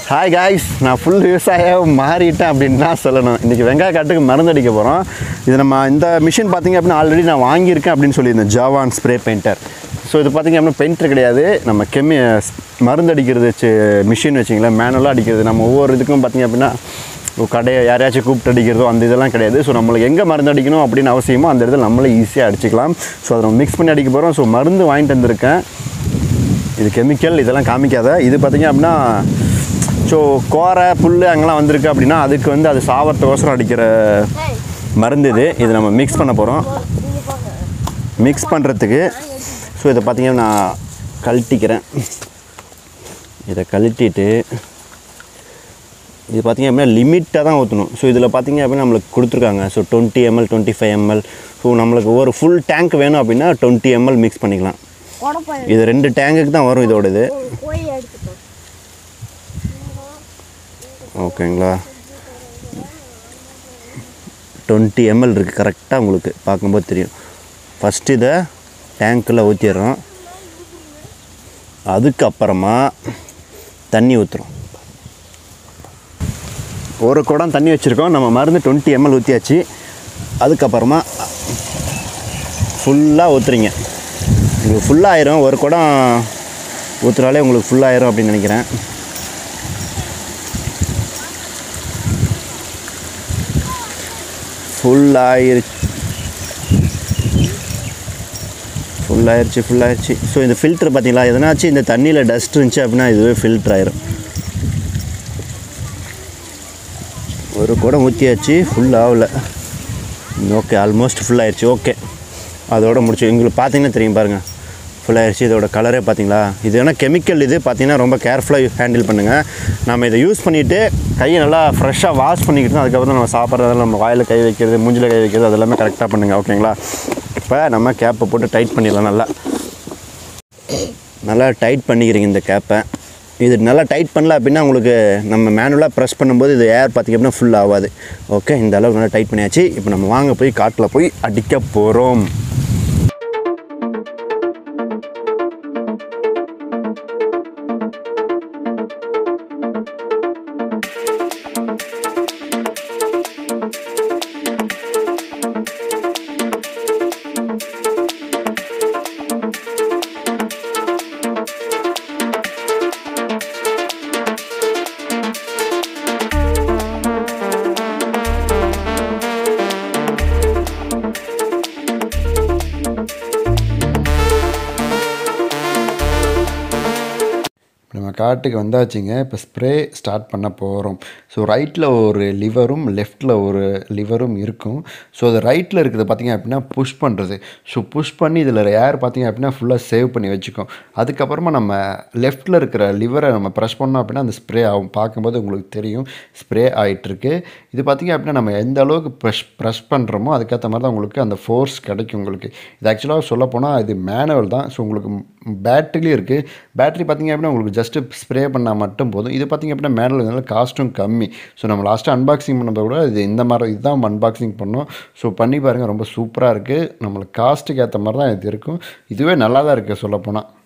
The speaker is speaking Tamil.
ஹாய் காய்ஸ் நான் ஃபுல் விவசாயம் மாறிட்டேன் அப்படின்னு தான் சொல்லணும் இன்றைக்கி வெங்காய காட்டுக்கு மருந்து அடிக்க போகிறோம் இது நம்ம இந்த மிஷின் பார்த்தீங்க அப்படின்னா ஆல்ரெடி நான் வாங்கியிருக்கேன் அப்படின்னு சொல்லியிருந்தேன் ஜாவான் ஸ்ப்ரே பெயிண்டர் ஸோ இது பார்த்தீங்க அப்படின்னா பெயிண்டர் கிடையாது நம்ம கெமி மருந்து அடிக்கிறது வச்சு மிஷின் வச்சிங்களேன் மேனுவலாக அடிக்கிறது நம்ம ஒவ்வொரு இதுக்கும் பார்த்தீங்க அப்படின்னா ஒரு கடையை யாரையாச்சும் கூப்பிட்டு அடிக்கிறதோ அந்த இதெல்லாம் கிடையாது ஸோ நம்மளுக்கு எங்கே மருந்து அடிக்கணும் அப்படின்னு அவசியமோ அந்த இடத்துல நம்மளே ஈஸியாக அடிச்சுக்கலாம் ஸோ அதை நம்ம மிக்ஸ் பண்ணி அடிக்க போகிறோம் ஸோ மருந்து வாங்கிட்டு வந்திருக்கேன் இது கெமிக்கல் இதெல்லாம் காமிக்காத இது பார்த்தீங்க அப்படின்னா ஸோ கோரை புல் அங்கெல்லாம் வந்திருக்கு அப்படின்னா அதுக்கு வந்து அது சாவறதுக்கோசரம் அடிக்கிற மருந்து இது இது நம்ம மிக்ஸ் பண்ண போகிறோம் மிக்ஸ் பண்ணுறதுக்கு ஸோ இதை பார்த்தீங்கன்னா நான் கழட்டிக்கிறேன் இதை கழட்டிட்டு இது பார்த்தீங்க அப்படின்னா லிமிட்டாக தான் ஊற்றணும் ஸோ இதில் பார்த்தீங்க அப்படின்னா நம்மளுக்கு கொடுத்துருக்காங்க so twenty ML twenty five ML so நம்மளுக்கு ஒரு ஃபுல் டேங்க் வேணும் அப்படின்னா டுவெண்ட்டி எம்எல் மிக்ஸ் பண்ணிக்கலாம் உடப்பாய் இது ரெண்டு டேங்குக்கு தான் வரும் இதோட இது போய் எடுத்துக்கோ ஓகேங்களா டுவெண்ட்டி எம்எல் இருக்குது கரெக்டாக உங்களுக்கு பார்க்கும்போது தெரியும் ஃபஸ்ட்டு இதை டேங்க்கில் ஊற்றிடுறோம் அதுக்கப்புறமா தண்ணி ஊற்றுறோம் ஒரு குடம் தண்ணி வச்சுருக்கோம் நம்ம மருந்து டுவெண்ட்டி எம்எல் ஊற்றியாச்சு அதுக்கப்புறமா ஃபுல்லாக ஊற்றுறீங்க உங்களுக்கு ஃபுல்லாகிரும் ஒரு குடம் ஊற்றுனாலே உங்களுக்கு ஃபுல்லாகிரும் அப்படின்னு நினைக்கிறேன் ஃபுல் ஆயிருச்சு ஃபுல் ஆயிருச்சு ஃபுல் ஆயிருச்சு ஸோ இந்த ஃபில்டர் பார்த்தீங்களா எதனாச்சும் இந்த தண்ணியில் டஸ்ட் இருந்துச்சு அப்படின்னா இதுவே ஃபில்டர் ஆயிரும் ஒரு குடம் ஊற்றியாச்சு ஃபுல் ஆகல ஓகே ஆல்மோஸ்ட் ஃபுல் ஆயிருச்சு ஓகே அதோட முடிச்சு உங்களுக்கு பார்த்தீங்கன்னா தெரியும் பாருங்கள் ஃபுல் ஆயிருச்சு இதோட கலரே பார்த்தீங்களா இது வேணால் கெமிக்கல் இது பார்த்தீங்கன்னா ரொம்ப கேர்ஃபுல்லாக ஹேண்டில் பண்ணுங்கள் நம்ம இதை யூஸ் பண்ணிவிட்டு கையை நல்லா ஃப்ரெஷ்ஷாக வாஷ் பண்ணிக்கிட்டு தான் அதுக்கப்புறம் நம்ம சாப்பிட்றதெல்லாம் நம்ம வாயில் கை வைக்கிறது மூஞ்சில் கை வைக்கிறது அதெல்லாமே கரெக்டாக பண்ணுங்கள் ஓகேங்களா இப்போ நம்ம கேப்பை போட்டு டைட் பண்ணிடலாம் நல்லா நல்லா டைட் பண்ணிக்கிறீங்க இந்த கேப்பை இது நல்லா டைட் பண்ணல அப்படின்னா உங்களுக்கு நம்ம மேனுவலாக ப்ரெஸ் பண்ணும்போது இது ஏர் பார்த்திங்க அப்படின்னா ஃபுல் ஆகாது ஓகே இந்த அளவுக்கு நல்லா டைட் பண்ணியாச்சு இப்போ நம்ம வாங்க போய் காட்டில் போய் அடிக்க போகிறோம் நம்ம காட்டுக்கு வந்தாச்சுங்க இப்போ ஸ்ப்ரே ஸ்டார்ட் பண்ண போகிறோம் ஸோ ரைட்டில் ஒரு லிவரும் லெஃப்ட்டில் ஒரு லிவரும் இருக்கும் ஸோ அது ரைட்டில் இருக்கிறது பார்த்திங்க அப்படின்னா புஷ் பண்ணுறது ஸோ புஷ் பண்ணி இதில் ஏர் பார்த்திங்க அப்படின்னா ஃபுல்லாக சேவ் பண்ணி வச்சுக்கும் அதுக்கப்புறமா நம்ம லெஃப்ட்டில் இருக்கிற லிவரை நம்ம ப்ரெஸ் பண்ணோம் அப்படின்னா அந்த ஸ்ப்ரே ஆகும் பார்க்கும்போது உங்களுக்கு தெரியும் ஸ்ப்ரே ஆகிட்டுருக்கு இது பார்த்திங்க அப்படின்னா நம்ம எந்த அளவுக்கு ப்ரெஷ் ப்ரெஸ் பண்ணுறோமோ அதுக்கேற்ற மாதிரி தான் உங்களுக்கு அந்த ஃபோர்ஸ் கிடைக்கும் உங்களுக்கு இது ஆக்சுவலாக சொல்லப்போனால் இது மேனுவல் தான் ஸோ உங்களுக்கு பேட்டரிலையும் இருக்குது பேட்டரி பார்த்திங்க அப்படின்னா உங்களுக்கு ஜஸ்ட்டு ஸ்ப்ரே பண்ணால் மட்டும் போதும் இது பார்த்திங்க அப்படின்னா மேனுவல் காஸ்ட்டும் கம்மி ஸோ நம்ம லாஸ்ட்டு அன்பாக்சிங் பண்ணும்போது கூட இது இந்த மாதிரி இதுதான் அன்பாக்சிங் பண்ணோம் ஸோ பண்ணி பாருங்கள் ரொம்ப சூப்பராக இருக்குது நம்மளுக்கு காஸ்ட்டுக்கு ஏற்ற மாதிரி தான் இது இருக்கும் இதுவே நல்லா தான் இருக்குது சொல்லப்போனால்